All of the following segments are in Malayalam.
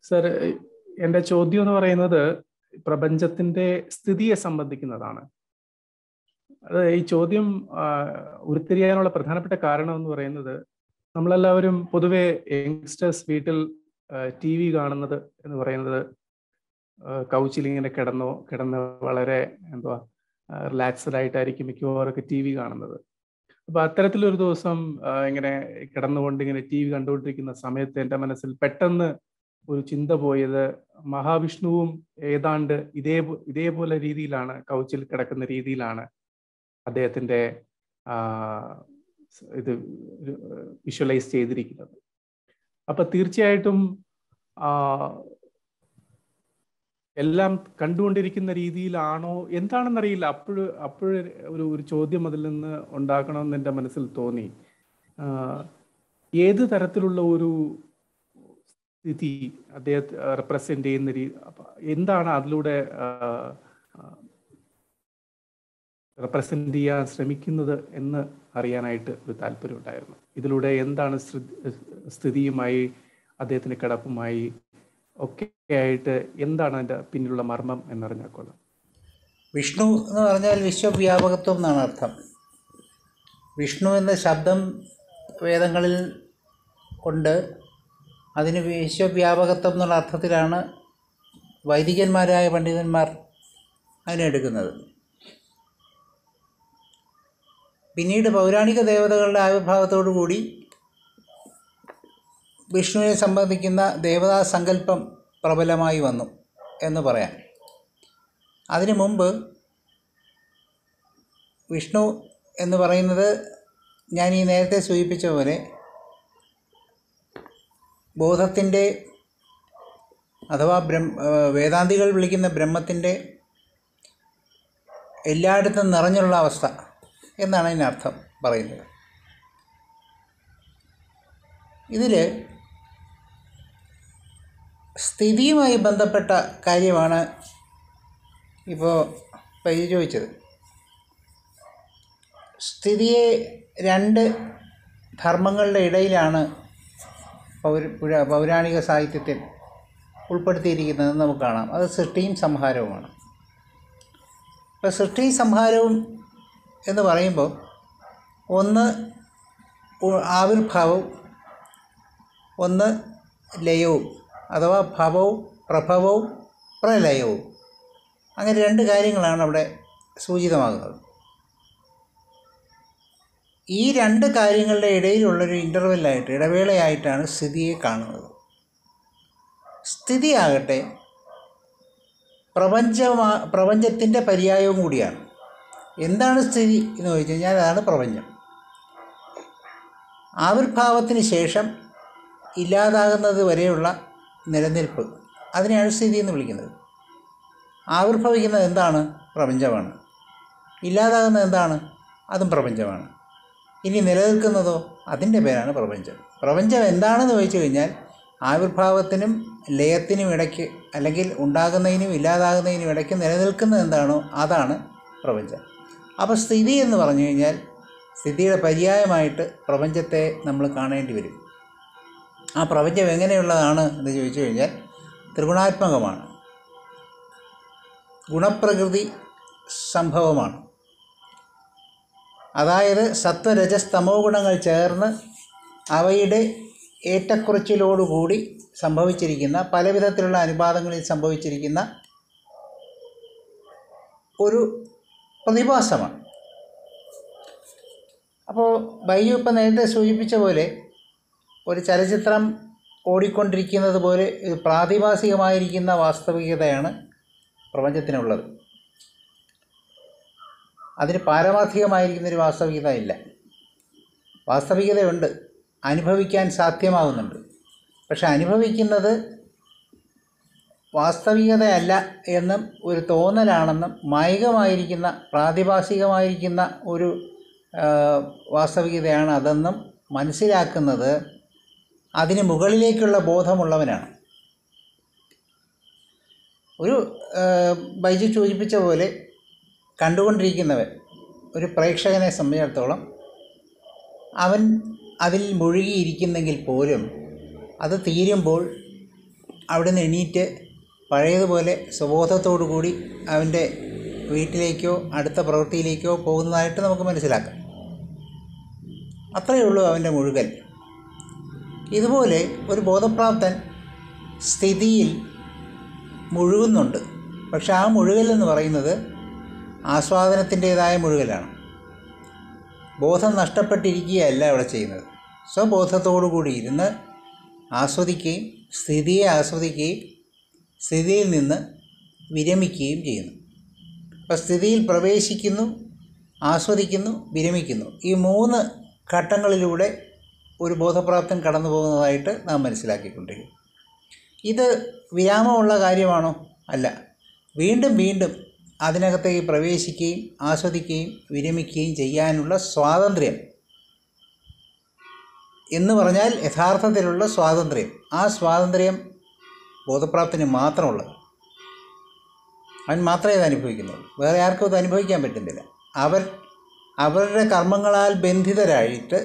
സർ എൻ്റെ ചോദ്യം എന്ന് പറയുന്നത് പ്രപഞ്ചത്തിന്റെ സ്ഥിതിയെ സംബന്ധിക്കുന്നതാണ് അത് ഈ ചോദ്യം ഉരുത്തിരിയാനുള്ള പ്രധാനപ്പെട്ട കാരണം എന്ന് പറയുന്നത് നമ്മളെല്ലാവരും പൊതുവെ യങ്സ്റ്റേഴ്സ് വീട്ടിൽ ടി വി കാണുന്നത് എന്ന് പറയുന്നത് കൗച്ചിൽ ഇങ്ങനെ കിടന്നോ കിടന്ന് വളരെ എന്തുവാ റിലാക്സ്ഡ് ആയിട്ടായിരിക്കും മിക്കവാറൊക്കെ ടി വി കാണുന്നത് അപ്പൊ അത്തരത്തിലൊരു ദിവസം ഇങ്ങനെ കിടന്നുകൊണ്ട് ഇങ്ങനെ ടി വി കണ്ടുകൊണ്ടിരിക്കുന്ന സമയത്ത് എൻ്റെ മനസ്സിൽ പെട്ടെന്ന് ഒരു ചിന്ത പോയത് മഹാവിഷ്ണുവും ഏതാണ്ട് ഇതേ ഇതേപോലെ രീതിയിലാണ് കൗച്ചിൽ കിടക്കുന്ന രീതിയിലാണ് അദ്ദേഹത്തിന്റെ ഇത് വിഷ്വലൈസ് ചെയ്തിരിക്കുന്നത് അപ്പൊ തീർച്ചയായിട്ടും എല്ലാം കണ്ടുകൊണ്ടിരിക്കുന്ന രീതിയിലാണോ എന്താണെന്നറിയില്ല അപ്പോഴ് അപ്പോഴ് ഒരു ഒരു ചോദ്യം അതിൽ നിന്ന് ഉണ്ടാക്കണമെന്ന് എൻ്റെ മനസ്സിൽ തോന്നി ഏത് തരത്തിലുള്ള ഒരു സ്ഥിതി അദ്ദേഹത്തെ റെപ്രസെന്റ് ചെയ്യുന്ന രീതി എന്താണ് അതിലൂടെ റെപ്രസെന്റ് ചെയ്യാൻ ശ്രമിക്കുന്നത് എന്ന് അറിയാനായിട്ട് ഒരു താല്പര്യം ഉണ്ടായിരുന്നു ഇതിലൂടെ എന്താണ് സ്ഥിതിയുമായി അദ്ദേഹത്തിന്റെ കിടപ്പുമായി ഒക്കെ ആയിട്ട് എന്താണ് അതിന്റെ പിന്നിലുള്ള മർമ്മം എന്നറിഞ്ഞാൽ കൊള്ളാം വിഷ്ണു എന്ന് പറഞ്ഞാൽ വിശ്വവ്യാപകത്വം എന്നാണ് അർത്ഥം വിഷ്ണു എന്ന ശബ്ദം വേദങ്ങളിൽ കൊണ്ട് അതിന് വിശ്വവ്യാപകത്വം എന്നുള്ള അർത്ഥത്തിലാണ് വൈദികന്മാരായ പണ്ഡിതന്മാർ അതിനെടുക്കുന്നത് പിന്നീട് പൗരാണിക ദേവതകളുടെ ആവിർഭാവത്തോടു കൂടി വിഷ്ണുവിനെ സംബന്ധിക്കുന്ന ദേവതാ സങ്കല്പം പ്രബലമായി വന്നു എന്ന് പറയാം അതിനു മുമ്പ് വിഷ്ണു എന്ന് പറയുന്നത് ഞാൻ ഈ നേരത്തെ സൂചിപ്പിച്ച പോലെ ബോധത്തിൻ്റെ അഥവാ ബ്രഹ്മ വേദാന്തികൾ വിളിക്കുന്ന ബ്രഹ്മത്തിൻ്റെ എല്ലായിടത്തും നിറഞ്ഞുള്ള അവസ്ഥ എന്നാണ് അതിനർത്ഥം പറയുന്നത് ഇതിൽ സ്ഥിതിയുമായി ബന്ധപ്പെട്ട കാര്യമാണ് ഇപ്പോൾ പൈസ ചോദിച്ചത് സ്ഥിതിയെ രണ്ട് ധർമ്മങ്ങളുടെ ഇടയിലാണ് പൗര പൗരാണിക സാഹിത്യത്തിൽ ഉൾപ്പെടുത്തിയിരിക്കുന്നതെന്ന് നമുക്ക് കാണാം അത് സൃഷ്ടിയും സംഹാരവുമാണ് ഇപ്പോൾ സൃഷ്ടിയും സംഹാരവും എന്ന് പറയുമ്പോൾ ഒന്ന് ആവിർഭാവവും ഒന്ന് ലയവും അഥവാ ഭവവും പ്രഭവവും പ്രലയവും അങ്ങനെ രണ്ട് കാര്യങ്ങളാണ് അവിടെ സൂചിതമാകുന്നത് ഈ രണ്ട് കാര്യങ്ങളുടെ ഇടയിലുള്ളൊരു ഇൻ്റർവെല്ലായിട്ട് ഇടവേളയായിട്ടാണ് സ്ഥിതിയെ കാണുന്നത് സ്ഥിതിയാകട്ടെ പ്രപഞ്ചമാ പ്രപഞ്ചത്തിൻ്റെ പര്യായവും കൂടിയാണ് എന്താണ് സ്ഥിതി എന്ന് ചോദിച്ചു കഴിഞ്ഞാൽ അതാണ് പ്രപഞ്ചം ആവിർഭാവത്തിന് ശേഷം ഇല്ലാതാകുന്നത് വരെയുള്ള നിലനിൽപ്പ് അതിനെയാണ് സ്ഥിതി എന്ന് വിളിക്കുന്നത് ആവിർഭവിക്കുന്നത് എന്താണ് പ്രപഞ്ചമാണ് ഇല്ലാതാകുന്നത് എന്താണ് അതും പ്രപഞ്ചമാണ് ഇനി നിലനിൽക്കുന്നതോ അതിൻ്റെ പേരാണ് പ്രപഞ്ചം പ്രപഞ്ചം എന്താണെന്ന് ചോദിച്ചു കഴിഞ്ഞാൽ ആവിർഭാവത്തിനും ലയത്തിനും ഇടയ്ക്ക് അല്ലെങ്കിൽ ഉണ്ടാകുന്നതിനും ഇല്ലാതാകുന്നതിനും ഇടയ്ക്ക് നിലനിൽക്കുന്നത് എന്താണോ അതാണ് പ്രപഞ്ചം അപ്പോൾ സ്ഥിതി എന്ന് പറഞ്ഞു കഴിഞ്ഞാൽ സ്ഥിതിയുടെ പര്യായമായിട്ട് പ്രപഞ്ചത്തെ നമ്മൾ കാണേണ്ടി വരും ആ പ്രപഞ്ചം എങ്ങനെയുള്ളതാണ് എന്ന് ചോദിച്ചു കഴിഞ്ഞാൽ ത്രിഗുണാത്മകമാണ് ഗുണപ്രകൃതി സംഭവമാണ് അതായത് സത്വരജസ്തമോ ഗുണങ്ങൾ ചേർന്ന് അവയുടെ ഏറ്റക്കുറച്ചിലോടുകൂടി സംഭവിച്ചിരിക്കുന്ന പല വിധത്തിലുള്ള അനുപാതങ്ങളിൽ സംഭവിച്ചിരിക്കുന്ന ഒരു പ്രതിഭാസമാണ് അപ്പോൾ ബൈജു ഇപ്പം നേരത്തെ സൂചിപ്പിച്ച പോലെ ഒരു ചലച്ചിത്രം ഓടിക്കൊണ്ടിരിക്കുന്നത് പോലെ ഇത് പ്രാതിഭാസികമായിരിക്കുന്ന വാസ്തവികതയാണ് പ്രപഞ്ചത്തിനുള്ളത് അതിന് പാരമാർത്ഥികമായിരിക്കുന്നൊരു വാസ്തവികത ഇല്ല വാസ്തവികതയുണ്ട് അനുഭവിക്കാൻ സാധ്യമാവുന്നുണ്ട് പക്ഷെ അനുഭവിക്കുന്നത് വാസ്തവികതയല്ല എന്നും ഒരു തോന്നലാണെന്നും മായികമായിരിക്കുന്ന പ്രാതിഭാസികമായിരിക്കുന്ന ഒരു വാസ്തവികതയാണ് അതെന്നും മനസ്സിലാക്കുന്നത് അതിന് മുകളിലേക്കുള്ള ബോധമുള്ളവനാണ് ഒരു ബൈജു സൂചിപ്പിച്ച പോലെ കണ്ടുകൊണ്ടിരിക്കുന്നവൻ ഒരു പ്രേക്ഷകനെ സംബന്ധിച്ചിടത്തോളം അവൻ അതിൽ മുഴുകിയിരിക്കുന്നെങ്കിൽ പോലും അത് തീരുമ്പോൾ അവിടെ നിന്ന് എണീറ്റ് പഴയതുപോലെ സ്വബോധത്തോടു കൂടി അവൻ്റെ വീട്ടിലേക്കോ അടുത്ത പ്രവൃത്തിയിലേക്കോ പോകുന്നതായിട്ട് നമുക്ക് മനസ്സിലാക്കാം അത്രയേ ഉള്ളൂ അവൻ്റെ മുഴുകൽ ഇതുപോലെ ഒരു ബോധപ്രാപ്തൻ സ്ഥിതിയിൽ മുഴുകുന്നുണ്ട് പക്ഷെ ആ മുഴുകൽ എന്ന് പറയുന്നത് ആസ്വാദനത്തിൻ്റേതായ മുഴുകലാണ് ബോധം നഷ്ടപ്പെട്ടിരിക്കുകയല്ല അവിടെ ചെയ്യുന്നത് സ്വബോധത്തോടു കൂടി ഇരുന്ന് ആസ്വദിക്കുകയും സ്ഥിതിയെ ആസ്വദിക്കുകയും സ്ഥിതിയിൽ നിന്ന് വിരമിക്കുകയും ചെയ്യുന്നു അപ്പോൾ സ്ഥിതിയിൽ പ്രവേശിക്കുന്നു ആസ്വദിക്കുന്നു വിരമിക്കുന്നു ഈ മൂന്ന് ഘട്ടങ്ങളിലൂടെ ഒരു ബോധപ്രാപ്തൻ കടന്നു പോകുന്നതായിട്ട് നാം മനസ്സിലാക്കിക്കൊണ്ടിരിക്കും ഇത് വിരാമമുള്ള കാര്യമാണോ അല്ല വീണ്ടും വീണ്ടും അതിനകത്തേക്ക് പ്രവേശിക്കുകയും ആസ്വദിക്കുകയും വിരമിക്കുകയും ചെയ്യാനുള്ള സ്വാതന്ത്ര്യം എന്ന് പറഞ്ഞാൽ യഥാർത്ഥത്തിലുള്ള സ്വാതന്ത്ര്യം ആ സ്വാതന്ത്ര്യം ബോധപ്രാപ്തിന് മാത്രമുള്ളത് അവൻ മാത്രമേ ഇത് അനുഭവിക്കുന്നുള്ളൂ വേറെ ആർക്കും ഇത് അനുഭവിക്കാൻ പറ്റുന്നില്ല അവർ അവരുടെ കർമ്മങ്ങളാൽ ബന്ധിതരായിട്ട്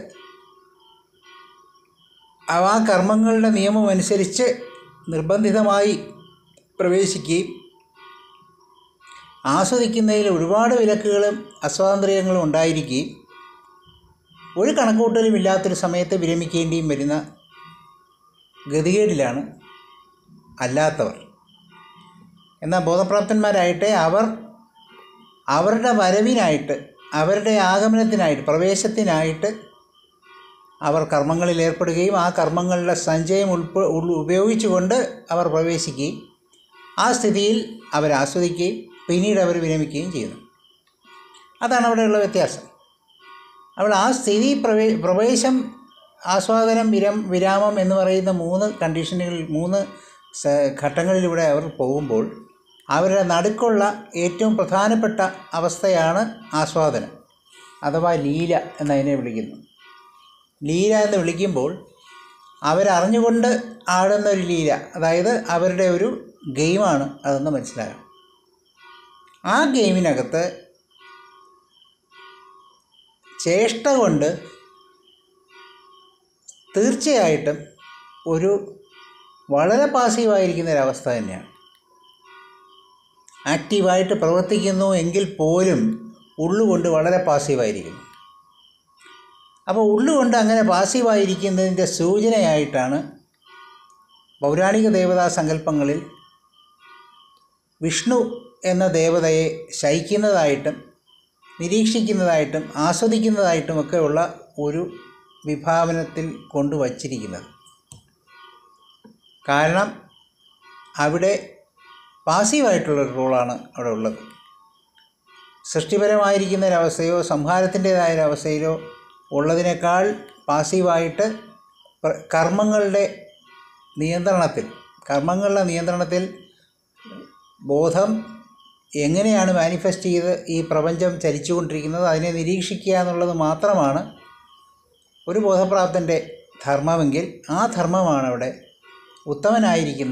അവ ആ കർമ്മങ്ങളുടെ നിയമം അനുസരിച്ച് നിർബന്ധിതമായി പ്രവേശിക്കുകയും ആസ്വദിക്കുന്നതിൽ ഒരുപാട് വിലക്കുകളും അസ്വാതന്ത്ര്യങ്ങളും ഉണ്ടായിരിക്കുകയും ഒരു കണക്കുകൂട്ടലും ഇല്ലാത്തൊരു സമയത്ത് വിരമിക്കേണ്ടിയും വരുന്ന ഗതികേടിലാണ് അല്ലാത്തവർ എന്നാൽ ബോധപ്രാപ്തന്മാരായിട്ട് അവർ അവരുടെ വരവിനായിട്ട് അവരുടെ ആഗമനത്തിനായിട്ട് പ്രവേശത്തിനായിട്ട് അവർ കർമ്മങ്ങളിൽ ഏർപ്പെടുകയും ആ കർമ്മങ്ങളുടെ സഞ്ചയം ഉൾപ്പ ഉൾ- ഉപയോഗിച്ചുകൊണ്ട് അവർ പ്രവേശിക്കുകയും ആ സ്ഥിതിയിൽ അവർ ആസ്വദിക്കുകയും പിന്നീട് അവർ വിരമിക്കുകയും ചെയ്യുന്നു അതാണ് അവിടെയുള്ള വ്യത്യാസം അപ്പോൾ ആ സ്ഥിതി പ്രവേ പ്രവേശം ആസ്വാദനം വിരം വിരാമം എന്ന് പറയുന്ന മൂന്ന് കണ്ടീഷനുകൾ മൂന്ന് സ- ഘട്ടങ്ങളിലൂടെ അവർ പോകുമ്പോൾ അവരുടെ നടുക്കുള്ള ഏറ്റവും പ്രധാനപ്പെട്ട അവസ്ഥയാണ് ആസ്വാദനം അഥവാ ലീല എന്നതിനെ വിളിക്കുന്നു ലീല എന്ന് വിളിക്കുമ്പോൾ അവരറിഞ്ഞുകൊണ്ട് ആടുന്ന ഒരു ലീല അതായത് അവരുടെ ഒരു ഗെയിമാണ് അതെന്ന് മനസ്സിലാകാം ആ ഗെയിമിനകത്ത് ചേഷ്ട കൊണ്ട് തീർച്ചയായിട്ടും ഒരു വളരെ പാസീവായിരിക്കുന്ന ഒരവസ്ഥ തന്നെയാണ് ആക്റ്റീവായിട്ട് പ്രവർത്തിക്കുന്നു എങ്കിൽ പോലും ഉള്ളുകൊണ്ട് വളരെ പാസീവായിരിക്കുന്നു അപ്പോൾ ഉള്ളുകൊണ്ട് അങ്ങനെ പാസീവായിരിക്കുന്നതിൻ്റെ സൂചനയായിട്ടാണ് പൗരാണിക ദേവതാ സങ്കല്പങ്ങളിൽ വിഷ്ണു എന്ന ദേവതയെ ശയിക്കുന്നതായിട്ടും നിരീക്ഷിക്കുന്നതായിട്ടും ആസ്വദിക്കുന്നതായിട്ടുമൊക്കെ ഉള്ള ഒരു വിഭാവനത്തിൽ കൊണ്ടുവച്ചിരിക്കുന്നത് കാരണം അവിടെ പാസീവായിട്ടുള്ളൊരു റോളാണ് അവിടെ ഉള്ളത് സൃഷ്ടിപരമായിരിക്കുന്ന ഒരവസ്ഥയോ സംഹാരത്തിൻ്റേതായ ഒരവസ്ഥയിലോ ഉള്ളതിനേക്കാൾ പാസീവായിട്ട് പ്ര- കർമ്മങ്ങളുടെ നിയന്ത്രണത്തിൽ കർമ്മങ്ങളുടെ നിയന്ത്രണത്തിൽ ബോധം എങ്ങനെയാണ് മാനിഫെസ്റ്റ് ചെയ്ത് ഈ പ്രപഞ്ചം ചലിച്ചുകൊണ്ടിരിക്കുന്നത് അതിനെ നിരീക്ഷിക്കുക എന്നുള്ളത് മാത്രമാണ് ഒരു ബോധപ്രാപ്തൻ്റെ ധർമ്മമെങ്കിൽ ആ ധർമ്മമാണ് അവിടെ ഉത്തമനായിരിക്കുന്ന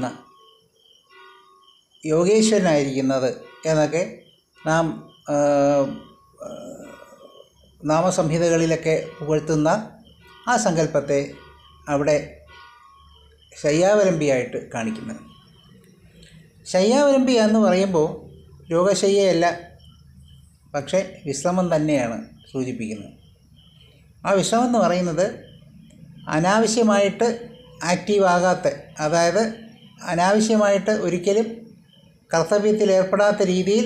യോഗേശ്വരനായിരിക്കുന്നത് എന്നൊക്കെ നാം ആ, ആ, നാമസംഹിതകളിലൊക്കെ പുകഴ്ത്തുന്ന ആ സങ്കല്പത്തെ അവിടെ ശയ്യാവലംബിയായിട്ട് കാണിക്കുന്നത് ശയ്യാവലംബി എന്ന് പറയുമ്പോൾ രോഗശയ്യയല്ല പക്ഷേ വിശ്രമം തന്നെയാണ് സൂചിപ്പിക്കുന്നത് ആ വിശ്രമം എന്ന് പറയുന്നത് അനാവശ്യമായിട്ട് ആക്റ്റീവ് ആകാത്ത അതായത് അനാവശ്യമായിട്ട് ഒരിക്കലും കർത്തവ്യത്തിൽ ഏർപ്പെടാത്ത രീതിയിൽ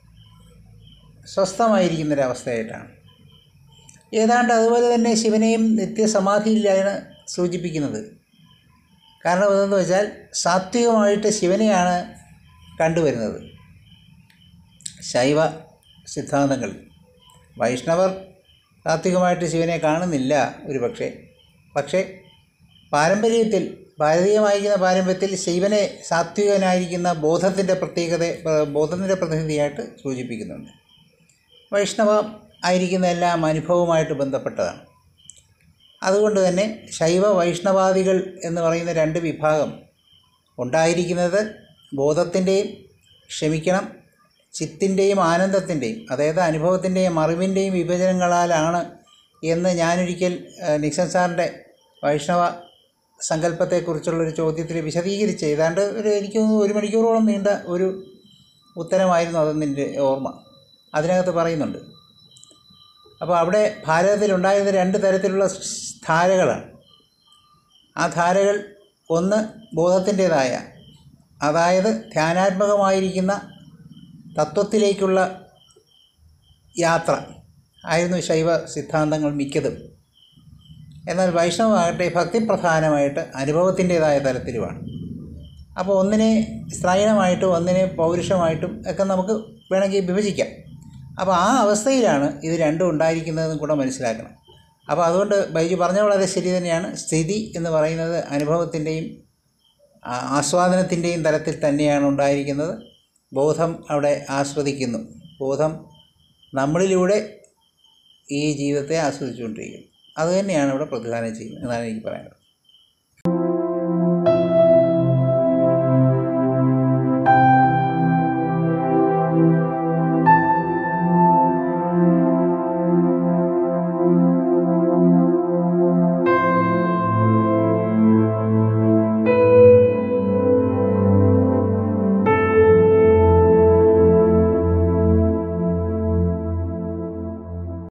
സ്വസ്ഥമായിരിക്കുന്നൊരവസ്ഥയായിട്ടാണ് ഏതാണ്ട് അതുപോലെ തന്നെ ശിവനെയും നിത്യസമാധിയിലാണ് സൂചിപ്പിക്കുന്നത് കാരണം എന്തെന്ന് വെച്ചാൽ സാത്വികമായിട്ട് ശിവനെയാണ് കണ്ടുവരുന്നത് ശൈവ സിദ്ധാന്തങ്ങളിൽ വൈഷ്ണവർ സാത്വികമായിട്ട് ശിവനെ കാണുന്നില്ല ഒരു പക്ഷേ പക്ഷേ പാരമ്പര്യത്തിൽ ഭാരതീയമായിരിക്കുന്ന പാരമ്പര്യത്തിൽ ശിവനെ സാത്വികനായിരിക്കുന്ന ബോധത്തിൻ്റെ പ്രത്യേകത ബോധത്തിൻ്റെ പ്രതിനിധിയായിട്ട് സൂചിപ്പിക്കുന്നുണ്ട് വൈഷ്ണവ ആയിരിക്കുന്ന എല്ലാം അനുഭവവുമായിട്ട് ബന്ധപ്പെട്ടതാണ് അതുകൊണ്ട് തന്നെ ശൈവ വൈഷ്ണവാദികൾ എന്ന് പറയുന്ന രണ്ട് വിഭാഗം ഉണ്ടായിരിക്കുന്നത് ബോധത്തിൻ്റെയും ക്ഷമിക്കണം ചിത്തിൻ്റെയും ആനന്ദത്തിൻ്റെയും അതായത് അനുഭവത്തിൻ്റെയും അറിവിൻ്റെയും വിഭജനങ്ങളാലാണ് എന്ന് ഞാനൊരിക്കൽ ഏഹ്, നിക്സൺ സാറിൻ്റെ വൈഷ്ണവ സങ്കല്പത്തെക്കുറിച്ചുള്ളൊരു ചോദ്യത്തിൽ വിശദീകരിച്ച് ഏതാണ്ട് ഒരു എനിക്ക് തോന്നുന്നു ഒരു മണിക്കൂറോളം നീണ്ട ഒരു ഉത്തരമായിരുന്നു അതെന്നിൻ്റെ ഓർമ്മ അതിനകത്ത് പറയുന്നുണ്ട് അപ്പോൾ അവിടെ ഭാരതത്തിലുണ്ടായിരുന്ന രണ്ട് തരത്തിലുള്ള ധാരകളാണ് ആ ധാരകൾ ഒന്ന് ബോധത്തിൻ്റേതായ അതായത് ധ്യാനാത്മകമായിരിക്കുന്ന തത്വത്തിലേക്കുള്ള യാത്ര ആയിരുന്നു ശൈവ സിദ്ധാന്തങ്ങൾ മിക്കതും എന്നാൽ വൈഷ്ണവമാകട്ടെ ഭക്തിപ്രധാനമായിട്ട് അനുഭവത്തിൻ്റേതായ തലത്തിലുമാണ് അപ്പോൾ ഒന്നിനെ സ്ത്രൈണമായിട്ടും ഒന്നിനെ പൗരുഷമായിട്ടും ഒക്കെ നമുക്ക് വേണമെങ്കിൽ വിഭജിക്കാം അപ്പോൾ ആ അവസ്ഥയിലാണ് ഇത് രണ്ടും ഉണ്ടായിരിക്കുന്നതെന്ന് കൂടെ മനസ്സിലാക്കണം അപ്പോൾ അതുകൊണ്ട് ബൈജു പറഞ്ഞ വളരെ ശരി തന്നെയാണ് സ്ഥിതി എന്ന് പറയുന്നത് അനുഭവത്തിൻ്റെയും ആസ്വാദനത്തിൻ്റെയും തലത്തിൽ തന്നെയാണ് ഉണ്ടായിരിക്കുന്നത് ബോധം അവിടെ ആസ്വദിക്കുന്നു ബോധം നമ്മളിലൂടെ ഈ ജീവിതത്തെ ആസ്വദിച്ചുകൊണ്ടിരിക്കുന്നു അതുതന്നെയാണ് ഇവിടെ പ്രതിദാനം ചെയ്യുന്നത് എന്നാണ് എനിക്ക് പറയാനുള്ളത്